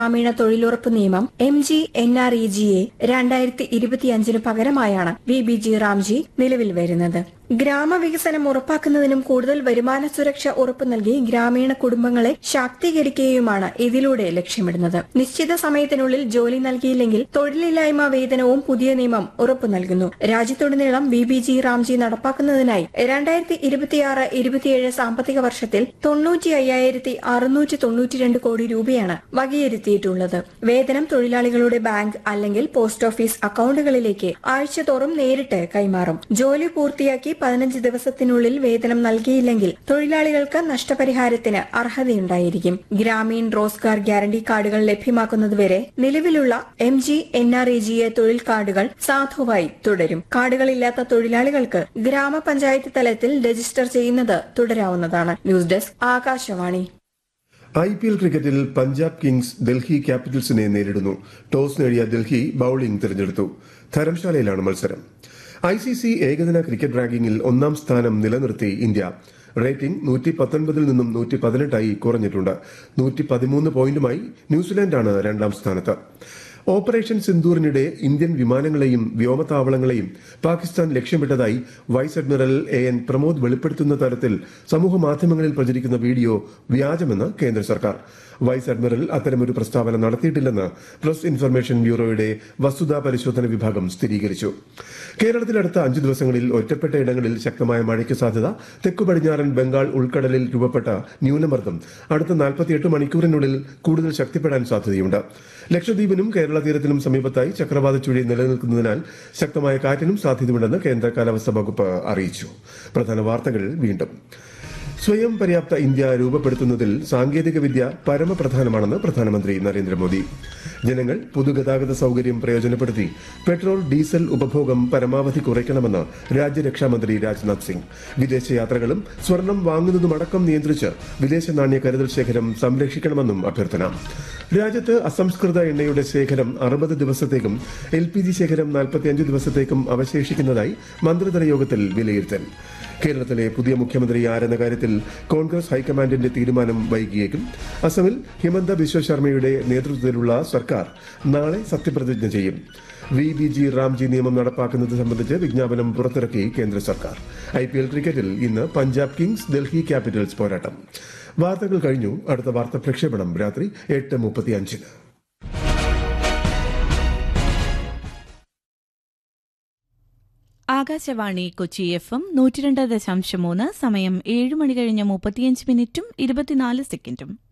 ഗ്രാമീണ തൊഴിലുറപ്പ് നിയമം M G N R E ജിയെ രണ്ടായിരത്തി ഇരുപത്തിയഞ്ചിന് പകരമായാണ് വി ബി ജി റാംജി നിലവിൽ വരുന്നത് ഗ്രാമവികസനം ഉറപ്പാക്കുന്നതിനും കൂടുതൽ വരുമാന സുരക്ഷ ഉറപ്പു നൽകി ഗ്രാമീണ കുടുംബങ്ങളെ ശാക്തീകരിക്കുകയുമാണ് ഇതിലൂടെ ലക്ഷ്യമിടുന്നത് നിശ്ചിത സമയത്തിനുള്ളിൽ ജോലി നൽകിയില്ലെങ്കിൽ തൊഴിലില്ലായ്മ വേതനവും പുതിയ നിയമം ഉറപ്പു നൽകുന്നു രാജ്യത്തുടനീളം ബി ബി ജി റാംജി നടപ്പാക്കുന്നതിനായി രണ്ടായിരത്തി ഇരുപത്തിയാറ് ഇരുപത്തിയേഴ് സാമ്പത്തിക വർഷത്തിൽ തൊണ്ണൂറ്റി അയ്യായിരത്തി അറുന്നൂറ്റി തൊണ്ണൂറ്റിരണ്ട് കോടി രൂപയാണ് വകയിരുത്തിയിട്ടുള്ളത് വേതനം തൊഴിലാളികളുടെ ബാങ്ക് അല്ലെങ്കിൽ പോസ്റ്റ് ഓഫീസ് അക്കൌണ്ടുകളിലേക്ക് ആഴ്ചതോറും നേരിട്ട് കൈമാറും ജോലി പൂർത്തിയാക്കി പതിനഞ്ച് ദിവസത്തിനുള്ളിൽ വേതനം നൽകിയില്ലെങ്കിൽ തൊഴിലാളികൾക്ക് നഷ്ടപരിഹാരത്തിന് അർഹതയുണ്ടായിരിക്കും ഗ്രാമീൺ റോസ്ഗാർ ഗ്യാരണ്ടി കാർഡുകൾ ലഭ്യമാക്കുന്നതുവരെ നിലവിലുള്ള M G N R E G A തൊഴിൽ കാർഡുകൾ സാധുവായി തുടരും കാർഡുകളില്ലാത്ത തൊഴിലാളികൾക്ക് ഗ്രാമപഞ്ചായത്ത് തലത്തിൽ രജിസ്റ്റർ ചെയ്യുന്നത് തുടരാവുന്നതാണ് news desk Akashvani I P L ക്രിക്കറ്റിൽ പഞ്ചാബ് കിങ്സ് ഡൽഹി ക്യാപിറ്റൽസിനെ നേരിടുന്നു ടോസ് നേടിയ ഡൽഹി ബൌളിംഗ് തിരഞ്ഞെടുത്തു ധരംശാലയിലാണ് മത്സരം ഐ സി സി ഏകദിന ക്രിക്കറ്റ് റാങ്കിങ്ങിൽ ഒന്നാം സ്ഥാനം നിലനിർത്തി ഇന്ത്യ റേറ്റിംഗ് നൂറ്റി പത്തൊൻപതിൽ നിന്നും നൂറ്റി പതിനെട്ടായി കുറഞ്ഞിട്ടുണ്ട് നൂറ്റി പതിമൂന്ന് പോയിന്റുമായി ന്യൂസിലാൻഡാണ് രണ്ടാം സ്ഥാനത്ത് ഓപ്പറേഷൻ സിന്ദൂറിനിടെ ഇന്ത്യൻ വിമാനങ്ങളെയും വ്യോമതാവളങ്ങളെയും പാകിസ്ഥാൻ ലക്ഷ്യമിട്ടതായി vice admiral A N Pramod വെളിപ്പെടുത്തുന്ന തരത്തിൽ സമൂഹ മാധ്യമങ്ങളിൽ പ്രചരിക്കുന്ന വീഡിയോ വ്യാജമെന്ന് കേന്ദ്ര സർക്കാർ വൈസ് അഡ്മിറൽ അത്തരമൊരു പ്രസ്താവന നടത്തിയിട്ടില്ലെന്ന് പ്രസ് ഇൻഫർമേഷൻ ബ്യൂറോയുടെ വസ്തുതാ പരിശോധന വിഭാഗം സ്ഥിരീകരിച്ചു കേരളത്തിൽ അടുത്ത അഞ്ചു ദിവസങ്ങളിൽ ഒറ്റപ്പെട്ട ഇടങ്ങളിൽ ശക്തമായ മഴയ്ക്ക് സാധ്യത തെക്കു പടിഞ്ഞാറൻ ബംഗാൾ ഉൾക്കടലിൽ രൂപപ്പെട്ട ന്യൂനമർദ്ദം അടുത്ത നാൽപ്പത്തിയെട്ട് മണിക്കൂറിനുള്ളിൽ കൂടുതൽ ശക്തിപ്പെടാൻ സാധ്യതയുണ്ട് ലക്ഷദ്വീപിനും കേരള തീരത്തിനും സമീപത്തായി ചക്രവാത ചുഴി നിലനിൽക്കുന്നതിനാൽ ശക്തമായ കാറ്റിനും സാധ്യതയുണ്ടെന്ന് കേന്ദ്ര കാലാവസ്ഥാ വകുപ്പ് അറിയിച്ചു പ്രധാന വാർത്തകൾ വീണ്ടും സ്വയം പര്യാപ്ത ഇന്ത്യ രൂപപ്പെടുത്തുന്നതിൽ സാങ്കേതിക വിദ്യ പരമപ്രധാനമാണെന്ന് പ്രധാനമന്ത്രി നരേന്ദ്രമോദി ജനങ്ങൾ പൊതുഗതാഗത സൌകര്യം പ്രയോജനപ്പെടുത്തി പെട്രോൾ ഡീസൽ ഉപഭോഗം പരമാവധി കുറയ്ക്കണമെന്ന് രാജ്യരക്ഷാമന്ത്രി രാജ്നാഥ് സിംഗ് വിദേശയാത്രകളും സ്വർണം വാങ്ങുന്നതുമടക്കം നിയന്ത്രിച്ച് വിദേശ നാണ്യ കരുതൽ ശേഖരം സംരക്ഷിക്കണമെന്നും അഭ്യർത്ഥന രാജ്യത്ത് അസംസ്കൃത എണ്ണയുടെ ശേഖരം അറുപത് ദിവസത്തേക്കും എൽ പി ജി ശേഖരം നാൽപ്പത്തിയഞ്ച് ദിവസത്തേക്കും അവശേഷിക്കുന്നതായി മന്ത്രിതല യോഗത്തിൽ വിലയിരുത്തൽ കേരളത്തിലെ പുതിയ മുഖ്യമന്ത്രി ആരെന്ന കാര്യത്തിൽ കോൺഗ്രസ് ഹൈക്കമാൻഡിന്റെ തീരുമാനം വൈകിയേക്കും അസമിൽ ഹിമന്ത ബിശ്വ ശർമ്മയുടെ നേതൃത്വത്തിലുള്ള സർക്കാർ നാളെ സത്യപ്രതിജ്ഞ ചെയ്യും വി ബി ജി റാംജി നിയമം നടപ്പാക്കുന്നത് സംബന്ധിച്ച് വിജ്ഞാപനം പുറത്തിറക്കി കേന്ദ്ര സർക്കാർ ഐ പി എൽ ക്രിക്കറ്റിൽ ഇന്ന് പഞ്ചാബ് കിങ്സ് ഡൽഹി ക്യാപിറ്റൽസ് പോരാട്ടം വാർത്തകൾ കഴിഞ്ഞു അടുത്ത വാർത്ത പ്രക്ഷേപണം രാത്രി എട്ട് മുപ്പത്തിയഞ്ചിന് ആകാശവാണി കൊച്ചി എഫ് എം നൂറ്റിരണ്ട് ദശാംശം മൂന്ന് സമയം ഏഴ് മണി കഴിഞ്ഞ് മുപ്പത്തിയഞ്ച് മിനിറ്റും ഇരുപത്തിനാല് സെക്കൻഡും